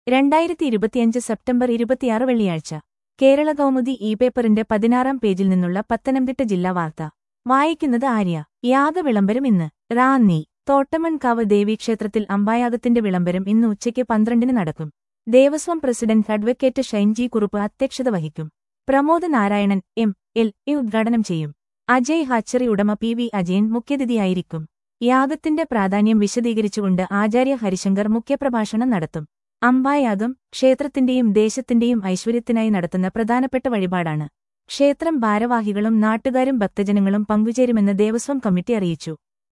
രണ്ടായിരത്തി ഇരുപത്തിയഞ്ച് സെപ്റ്റംബർ ഇരുപത്തിയാറ് വെള്ളിയാഴ്ച കേരള കൗമുദി ഇ പേപ്പറിന്റെ പതിനാറാം പേജിൽ നിന്നുള്ള പത്തനംതിട്ട ജില്ലാ വാർത്ത വായിക്കുന്നത് ആര്യ യാഗ വിളംബരം ഇന്ന് റാന്നി തോട്ടമൺകാവ് ദേവീക്ഷേത്രത്തിൽ അമ്പായാഗത്തിന്റെ വിളംബരം ഇന്ന് ഉച്ചയ്ക്ക് പന്ത്രണ്ടിന് നടക്കും ദേവസ്വം പ്രസിഡന്റ് അഡ്വക്കേറ്റ് ഷൈൻജി കുറുപ്പ് അധ്യക്ഷത വഹിക്കും Pramod Narayanan M L A ഉദ്ഘാടനം ചെയ്യും അജയ് ഹാച്ചറി ഉടമ പി വി അജയൻ മുഖ്യതിഥിയായിരിക്കും യാഗത്തിന്റെ പ്രാധാന്യം വിശദീകരിച്ചുകൊണ്ട് ആചാര്യ ഹരിശങ്കർ മുഖ്യപ്രഭാഷണം നടത്തും അമ്പായാഗം ക്ഷേത്രത്തിന്റെയും ദേശത്തിന്റെയും ഐശ്വര്യത്തിനായി നടത്തുന്ന പ്രധാനപ്പെട്ട വഴിപാടാണ് ക്ഷേത്രം ഭാരവാഹികളും നാട്ടുകാരും ഭക്തജനങ്ങളും പങ്കുചേരുമെന്ന് ദേവസ്വം കമ്മിറ്റി അറിയിച്ചു